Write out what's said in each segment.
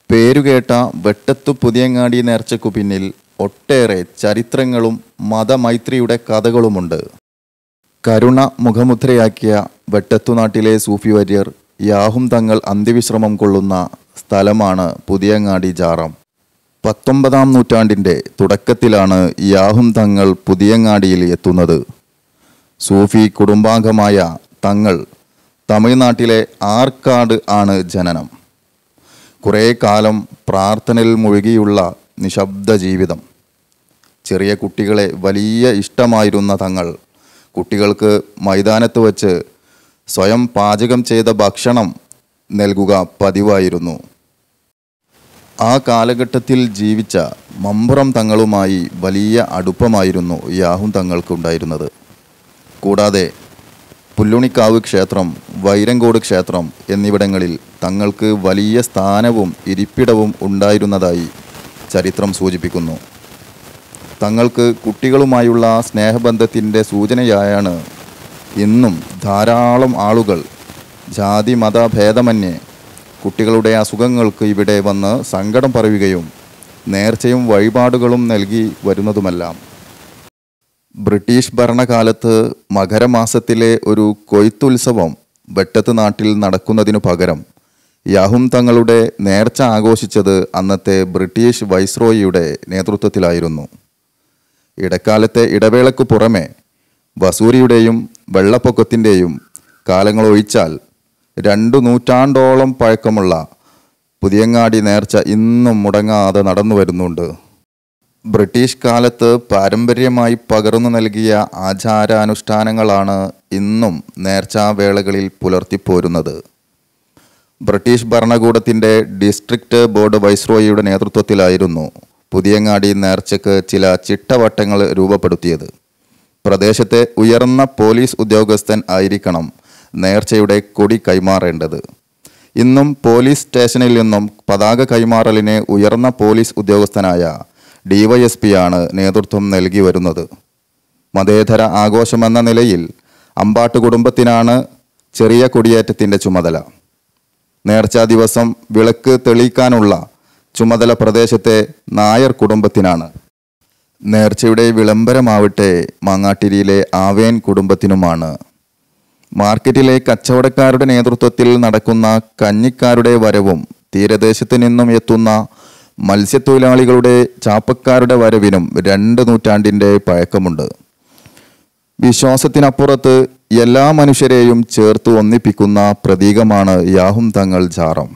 പേരുകേട്ട വെട്ടത്തു പുതിയങ്ങാടി നേർച്ചയ്ക്കു പിന്നിൽ ഒട്ടേറെ ചരിത്രങ്ങളും മതമൈത്രിയുടെ കഥകളുമുണ്ട് കരുണ മുഖമുദ്രയാക്കിയ വെട്ടത്തുനാട്ടിലെ സൂഫി വര്യർ യാഹും തങ്ങൾ അന്ത്യവിശ്രമം കൊള്ളുന്ന സ്ഥലമാണ് പുതിയങ്ങാടി ജാറം പത്തൊമ്പതാം നൂറ്റാണ്ടിൻ്റെ തുടക്കത്തിലാണ് യാഹും തങ്ങൾ പുതിയങ്ങാടിയിൽ എത്തുന്നത് സൂഫി കുടുംബാംഗമായ തങ്ങൾ തമിഴ്നാട്ടിലെ ആർക്കാട് ആണ് ജനനം കുറേ കാലം പ്രാർത്ഥനയിൽ മുഴുകിയുള്ള നിശബ്ദ ജീവിതം ചെറിയ കുട്ടികളെ വലിയ ഇഷ്ടമായിരുന്ന തങ്ങൾ കുട്ടികൾക്ക് മൈതാനത്ത് വച്ച് സ്വയം പാചകം ചെയ്ത ഭക്ഷണം നൽകുക പതിവായിരുന്നു ആ കാലഘട്ടത്തിൽ ജീവിച്ച മമ്പുറം തങ്ങളുമായി വലിയ അടുപ്പമായിരുന്നു യാഹും തങ്ങൾക്കുണ്ടായിരുന്നത് കൂടാതെ പുല്ലുണിക്കാവ് ക്ഷേത്രം വൈരങ്കോട് ക്ഷേത്രം എന്നിവിടങ്ങളിൽ തങ്ങൾക്ക് വലിയ സ്ഥാനവും ഇരിപ്പിടവും ഉണ്ടായിരുന്നതായി ചരിത്രം സൂചിപ്പിക്കുന്നു തങ്ങൾക്ക് കുട്ടികളുമായുള്ള സ്നേഹബന്ധത്തിൻ്റെ സൂചനയായാണ് ഇന്നും ധാരാളം ആളുകൾ ജാതി മത ഭേദമന്യേ കുട്ടികളുടെ അസുഖങ്ങൾക്ക് ഇവിടെ വന്ന് സങ്കടം പറയുകയും നേർച്ചയും വഴിപാടുകളും നൽകി വരുന്നതുമെല്ലാം ബ്രിട്ടീഷ് ഭരണകാലത്ത് മകരമാസത്തിലെ ഒരു കൊയ്ത്തുത്സവം വെട്ടത്ത് നാട്ടിൽ നടക്കുന്നതിനു പകരം യാഹും തങ്ങളുടെ നേർച്ച ആഘോഷിച്ചത് അന്നത്തെ ബ്രിട്ടീഷ് വൈസ്രോയിയുടെ നേതൃത്വത്തിലായിരുന്നു ഇടക്കാലത്തെ ഇടവേളയ്ക്കു പുറമെ വസൂരിയുടെയും വെള്ളപ്പൊക്കത്തിൻ്റെയും കാലങ്ങളൊഴിച്ചാൽ രണ്ടു നൂറ്റാണ്ടോളം പഴക്കമുള്ള പുതിയങ്ങാടി നേർച്ച ഇന്നും മുടങ്ങാതെ നടന്നു വരുന്നുണ്ട് ബ്രിട്ടീഷ് കാലത്ത് പാരമ്പര്യമായി പകർന്നു നൽകിയ ആചാരാനുഷ്ഠാനങ്ങളാണ് ഇന്നും നേർച്ചാവേളകളിൽ പുലർത്തിപ്പോരുന്നത് ബ്രിട്ടീഷ് ഭരണകൂടത്തിൻ്റെ ഡിസ്ട്രിക്റ്റ് ബോർഡ് വൈസ്രോയിയുടെ നേതൃത്വത്തിലായിരുന്നു പുതിയങ്ങാടി നേർച്ചയ്ക്ക് ചില ചിട്ടവട്ടങ്ങൾ രൂപപ്പെടുത്തിയത് പ്രദേശത്തെ ഉയർന്ന പോലീസ് ഉദ്യോഗസ്ഥൻ ആയിരിക്കണം നേർച്ചയുടെ കൊടി കൈമാറേണ്ടത് ഇന്നും പോലീസ് സ്റ്റേഷനിൽ നിന്നും പതാക കൈമാറലിന് ഉയർന്ന പോലീസ് ഉദ്യോഗസ്ഥനായ ഡിവൈഎസ്പി ആണ് നേതൃത്വം നൽകി വരുന്നത് മതേതര ആഘോഷമെന്ന നിലയിൽ അമ്പാട്ട് കുടുംബത്തിനാണ് ചെറിയ കൊടിയേറ്റത്തിൻ്റെ ചുമതല നേർച്ചാ ദിവസം വിളക്ക് തെളിയിക്കാനുള്ള ചുമതല പ്രദേശത്തെ നായർ കുടുംബത്തിനാണ് നേർച്ചയുടെ വിളംബരമാവട്ടെ മാങ്ങാട്ടിരിയിലെ ആവേൻ കുടുംബത്തിനുമാണ് മാർക്കറ്റിലെ കച്ചവടക്കാരുടെ നേതൃത്വത്തിൽ നടക്കുന്ന കഞ്ഞിക്കാരുടെ വരവും തീരദേശത്ത് നിന്നും എത്തുന്ന മത്സ്യത്തൊഴിലാളികളുടെ ചാപ്പക്കാരുടെ വരവിനും രണ്ട് നൂറ്റാണ്ടിൻ്റെ പഴക്കമുണ്ട് വിശ്വാസത്തിനപ്പുറത്ത് എല്ലാ മനുഷ്യരെയും ചേർത്ത് ഒന്നിപ്പിക്കുന്ന പ്രതീകമാണ് യാഹും തങ്ങൾ ജാറം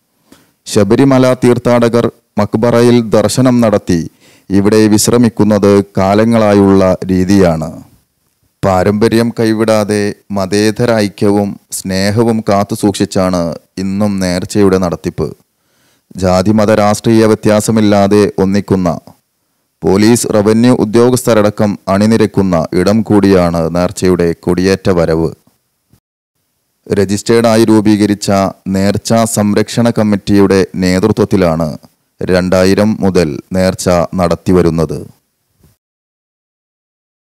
ശബരിമല തീർത്ഥാടകർ മക്ബറയിൽ ദർശനം നടത്തി ഇവിടെ വിശ്രമിക്കുന്നത് കാലങ്ങളായുള്ള രീതിയാണ് പാരമ്പര്യം കൈവിടാതെ മതേതര ഐക്യവും സ്നേഹവും കാത്തു സൂക്ഷിച്ചാണ് ഇന്നും നേർച്ചയുടെ നടത്തിപ്പ് ജാതിമത രാഷ്ട്രീയ വ്യത്യാസമില്ലാതെ ഒന്നിക്കുന്ന പോലീസ് റവന്യൂ ഉദ്യോഗസ്ഥരടക്കം അണിനിരക്കുന്ന ഇടം കൂടിയാണ് നേർച്ചയുടെ കൊടിയേറ്റ വരവ് രജിസ്റ്റേർഡായി രൂപീകരിച്ച നേർച്ച സംരക്ഷണ കമ്മിറ്റിയുടെ നേതൃത്വത്തിലാണ് രണ്ടായിരം മുതൽ നേർച്ച നടത്തിവരുന്നത്